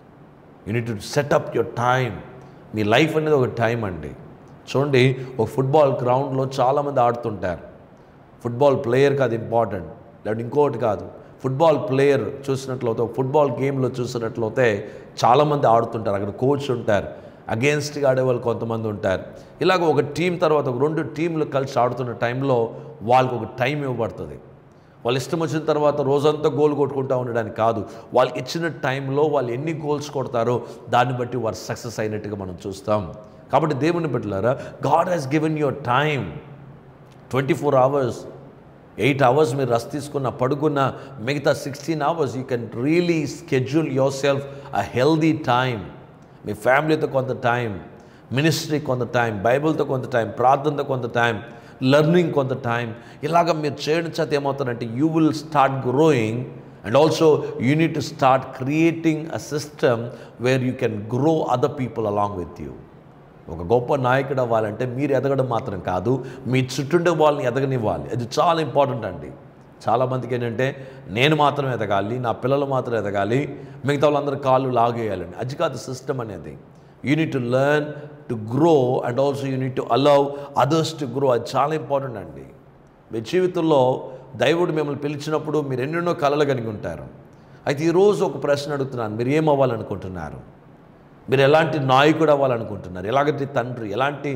you need to set up your time మీ life అనేది ఒక time అండి చూడండి ఒక football గ్రౌండ్లో చాలామంది ఆడుతుంటారు football ప్లేయర్కి అది ఇంపార్టెంట్ లేదంటే ఇంకోటి కాదు ఫుట్బాల్ ప్లేయర్ చూసినట్లయితే ఒక ఫుట్బాల్ గేమ్లో చూసినట్లయితే చాలామంది ఆడుతుంటారు అక్కడ కోచ్ ఉంటారు అగేన్స్ట్గా ఆడేవాళ్ళు కొంతమంది ఉంటారు ఇలాగ ఒక టీం తర్వాత ఒక రెండు టీంలు కలిసి ఆడుతున్న టైంలో వాళ్ళకి ఒక టైం ఇవ్వబడుతుంది వాళ్ళు ఇష్టం వచ్చిన తర్వాత రోజంతా గోల్ కొట్టుకుంటూ ఉండడానికి కాదు వాళ్ళకి ఇచ్చిన టైంలో వాళ్ళు ఎన్ని గోల్స్ కొడతారో దాన్ని బట్టి వారు సక్సెస్ అయినట్టుగా మనం చూస్తాం కాబట్టి దేవుని బిడ్డలారా God has given your time twenty four hours eight hours మీరు రస్ తీసుకున్న పడుకున్న మిగతా sixteen hours you can really schedule yourself a healthy time మీ ఫ్యామిలీతో కొంత టైం మినిస్ట్రీ కొంత టైం బైబిల్తో కొంత టైం ప్రార్థనతో కొంత టైం లెర్నింగ్ కొంత టైం ఇలాగ మీరు చేయడం చేత ఏమవుతుందంటే you will start growing and also you need to start creating a system where you can grow other people along with you ఒక గొప్ప నాయకుడు అవ్వాలంటే మీరు ఎదగడం మాత్రం కాదు మీ చుట్టుండే వాళ్ళని ఎదగనివ్వాలి అది చాలా ఇంపార్టెంట్ అండి చాలామందికి ఏంటంటే నేను మాత్రం ఎదగాలి నా పిల్లలు మాత్రం ఎదగాలి మిగతా వాళ్ళందరూ కాళ్ళు లాగేయాలండి అది కాదు సిస్టమ్ అనేది you need to learn to grow and also you need to allow others to grow అది చాలా ఇంపార్టెంట్ అండి మీ జీవితంలో దైవుడు మిమ్మల్ని పిలిచినప్పుడు మీరు ఎన్నెన్నో కళలు కలిగి ఉంటారు అయితే ఈరోజు ఒక ప్రశ్న అడుగుతున్నాను మీరు ఏం అవ్వాలనుకుంటున్నారు మీరు ఎలాంటి నాయకుడు అవ్వాలనుకుంటున్నారు ఎలాంటి తండ్రి ఎలాంటి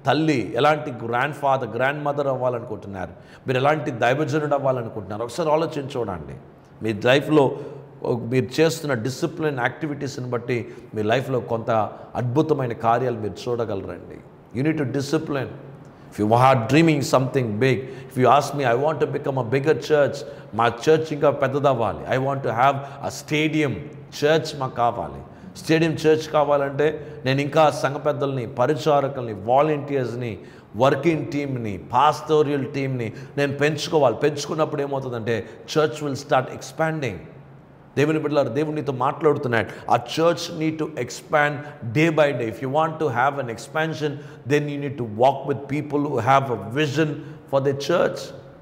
తల్లి ఎలాంటి గ్రాండ్ ఫాదర్ గ్రాండ్ మదర్ అవ్వాలనుకుంటున్నారు మీరు ఎలాంటి దైవజనుడు అవ్వాలనుకుంటున్నారు ఒకసారి ఆలోచించి చూడండి మీ లైఫ్లో మీరు చేస్తున్న డిసిప్లిన్ యాక్టివిటీస్ని బట్టి మీ లైఫ్లో కొంత అద్భుతమైన కార్యాలు మీరు చూడగలరండి you need to discipline if you are dreaming something big if you ask me I want to become a bigger church మా చర్చ్ ఇంకా పెద్దదవ్వాలి I want to have a stadium church మాకు కావాలి స్టేడియం చర్చ్ కావాలంటే నేను ఇంకా సంఘ పెద్దల్ని పరిచారకుల్ని వాలంటీర్స్ని వర్కింగ్ టీమ్ని పాస్టోరియల్ టీమ్ని నేను పెంచుకోవాలి పెంచుకున్నప్పుడు ఏమవుతుందంటే చర్చ్ విల్ స్టార్ట్ ఎక్స్పాండింగ్ దేవుని బిడ్డలారు దేవుడు నీతో మాట్లాడుతున్నాడు ఆ church need to expand day by day if you want to have an expansion then you need to walk with people who have a vision for the church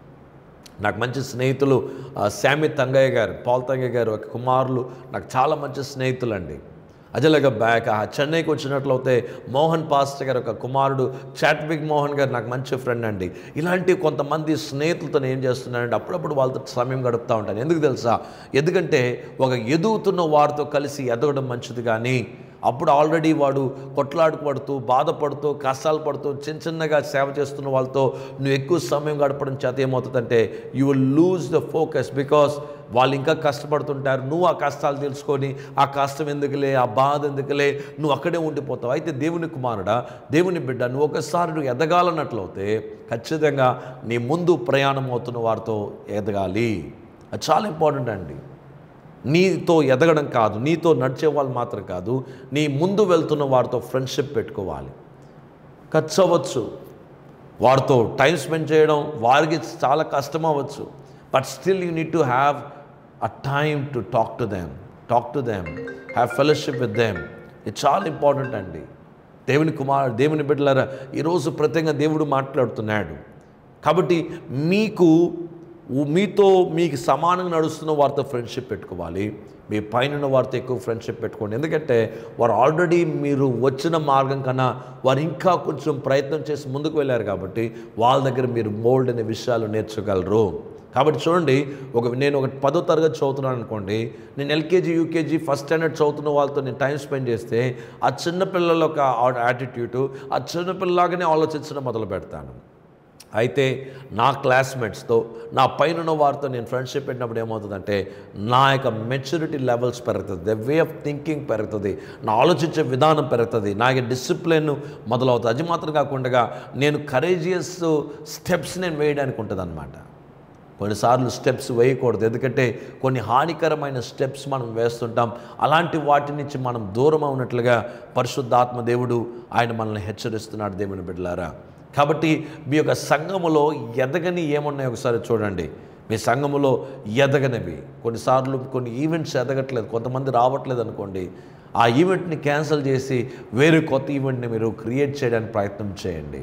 నాకు మంచి స్నేహితులు ఆ, శామి తంగయ్య గారు పాల్ తంగయ్య గారు ఒక కుమారులు నాకు చాలా మంచి స్నేహితులండి అజలగా బ్యాక్ ఆ చెన్నైకి వచ్చినట్లయితే మోహన్ పాస్టర్ గారు ఒక కుమారుడు చాట్విక్ మోహన్ గారు నాకు మంచి ఫ్రెండ్ అండి ఇలాంటి కొంతమంది స్నేహితులతో నేను ఏం చేస్తున్నానంటే అప్పుడప్పుడు వాళ్ళతో సమయం గడుపుతూ ఉంటాను ఎందుకు తెలుసా ఎందుకంటే ఒక ఎదుగుతున్న వారితో కలిసి ఎదగడం మంచిది కానీ అప్పుడు ఆల్రెడీ వాడు కొట్లాడుపడుతూ బాధపడుతూ కష్టాలు పడుతూ చిన్న చిన్నగా సేవ చేస్తున్న వాళ్ళతో నువ్వు ఎక్కువ సమయం గడపడం చేత ఏమవుతుందంటే you will lose the focus because వాళ్ళు ఇంకా కష్టపడుతుంటారు నువ్వు ఆ కష్టాలు తెలుసుకొని ఆ కష్టం ఎందుకులే ఆ బాధ ఎందుకులే నువ్వు అక్కడే ఉండిపోతావు అయితే దేవుని కుమారుడా దేవుని బిడ్డ నువ్వు ఒకసారి నువ్వు ఎదగాలన్నట్లయితే ఖచ్చితంగా నీ ముందు ప్రయాణం అవుతున్న వారితో ఎదగాలి అది చాలా ఇంపార్టెంట్ అండి నీతో ఎదగడం కాదు నీతో నడిచే వాళ్ళు మాత్రం కాదు నీ ముందు వెళ్తున్న వారితో ఫ్రెండ్షిప్ పెట్టుకోవాలి ఖర్చు అవ్వచ్చు వారితో టైం స్పెండ్ చేయడం వారికి చాలా కష్టం అవ్వచ్చు but still you need to have a time to talk to them talk to them have fellowship with them ఇది చాలా ఇంపార్టెంట్ అండి దేవుని కుమార్ దేవుని బిడ్డలారా ఈరోజు ప్రత్యేకంగా దేవుడు మాట్లాడుతున్నాడు కాబట్టి మీకు ఉ- మీతో మీకు సమానంగా నడుస్తున్న వారితో ఫ్రెండ్షిప్ పెట్టుకోవాలి మీ పైన వారితో ఎక్కువ ఫ్రెండ్షిప్ పెట్టుకోండి ఎందుకంటే వారు ఆల్రెడీ మీరు వచ్చిన మార్గం కన్నా వారు ఇంకా కొంచెం ప్రయత్నం చేసి ముందుకు వెళ్ళారు కాబట్టి వాళ్ళ దగ్గర మీరు మోల్డ్ అనే విషయాలు నేర్చుకోగలరు కాబట్టి చూడండి ఒక నేను ఒక పదో తరగతి చదువుతున్నాను అనుకోండి నేను ఎల్కేజీ యూకేజీ ఫస్ట్ స్టాండర్డ్ చదువుతున్న వాళ్ళతో నేను టైం స్పెండ్ చేస్తే ఆ చిన్న పిల్లల ఒక యాటిట్యూడ్ ఆ చిన్న పిల్లలాగానే ఆలోచించడం మొదలు పెడతాను అయితే నా క్లాస్మేట్స్తో నా పైన ఉన్న వారితో నేను ఫ్రెండ్షిప్ పెట్టినప్పుడు ఏమవుతుందంటే నా యొక్క మెచ్యూరిటీ లెవెల్స్ పెరుగుతుంది ద వే ఆఫ్ థింకింగ్ పెరుగుతుంది నా ఆలోచించే విధానం పెరుగుతుంది నా యొక్క డిసిప్లిన్ మొదలవుతుంది అది మాత్రం కాకుండా నేను కరేజియస్ స్టెప్స్ నేను వేయడానికి ఉంటుంది అనమాట కొన్నిసార్లు స్టెప్స్ వేయకూడదు ఎందుకంటే కొన్ని హానికరమైన స్టెప్స్ మనం వేస్తుంటాం అలాంటి వాటి నుంచి మనం దూరం ఉన్నట్లుగా పరిశుద్ధాత్మ దేవుడు ఆయన మనల్ని హెచ్చరిస్తున్నాడు దేవుని బిడ్డలారా కాబట్టి మీ యొక్క సంఘములో ఎదగని ఏమున్నాయో ఒకసారి చూడండి మీ సంఘములో ఎదగనివి కొన్నిసార్లు కొన్ని ఈవెంట్స్ ఎదగట్లేదు కొంతమంది రావట్లేదు అనుకోండి ఆ ఈవెంట్ని క్యాన్సిల్ చేసి వేరే కొత్త ఈవెంట్ని మీరు క్రియేట్ చేయడానికి ప్రయత్నం చేయండి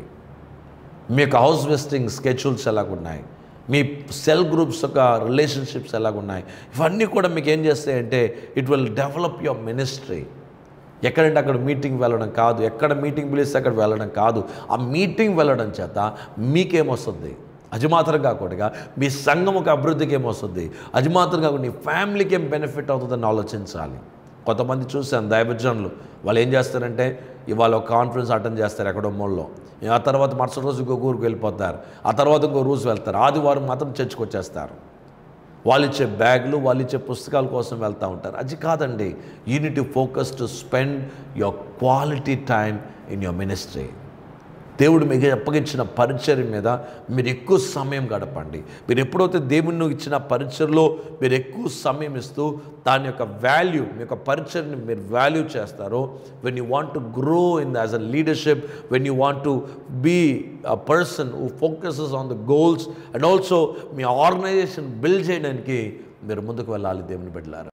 మీ యొక్క హౌస్ వెస్టింగ్ స్కెడ్యూల్స్ ఎలాగున్నాయి మీ సెల్ గ్రూప్స్ యొక్క రిలేషన్షిప్స్ ఎలాగున్నాయి ఇవన్నీ కూడా మీకు ఏం చేస్తాయంటే it will develop your ministry ఎక్కడంటే అక్కడ మీటింగ్ వెళ్ళడం కాదు ఎక్కడ మీటింగ్ పిలిస్తే అక్కడ వెళ్ళడం కాదు ఆ మీటింగ్ వెళ్ళడం చేత మీకేమొస్తుంది అది మాత్రం కాకుండా మీ సంఘముకు అభివృద్ధికి ఏమొస్తుంది అది మాత్రం కాకుండా నీ ఫ్యామిలీకి ఏం బెనిఫిట్ అవుతుందని ఆలోచించాలి కొంతమంది చూశాను దైవజనులు వాళ్ళు ఏం చేస్తారంటే ఇవాళ ఒక కాన్ఫరెన్స్ అటెండ్ చేస్తారు ఎక్కడో మూలలో ఆ తర్వాత మరుసటి రోజు ఇంకొక ఊరికి వెళ్ళిపోతారు ఆ తర్వాత ఇంకో రోజు వెళ్తారు ఆదివారం మాత్రం చర్చికి వచ్చేస్తారు వాళ్ళు ఇచ్చే బ్యాగులు వాళ్ళు ఇచ్చే పుస్తకాల కోసం వెళ్తూ ఉంటారు అది కాదండి you need focus to spend your quality time in your ministry దేవుడు మీకు అప్పగించిన పరిచర్య మీద మీరు ఎక్కువ సమయం గడపండి మీరు ఎప్పుడైతే దేవుని ఇచ్చిన పరిచయలో మీరు ఎక్కువ సమయం ఇస్తూ దాని యొక్క వాల్యూ మీ యొక్క పరిచయని మీరు వాల్యూ చేస్తారో when you want to grow in as a leadership when you want to be a person who focuses on the goals and also మీ ఆర్గనైజేషన్ బిల్డ్ చేయడానికి మీరు ముందుకు వెళ్ళాలి దేవుని బిడ్డలారా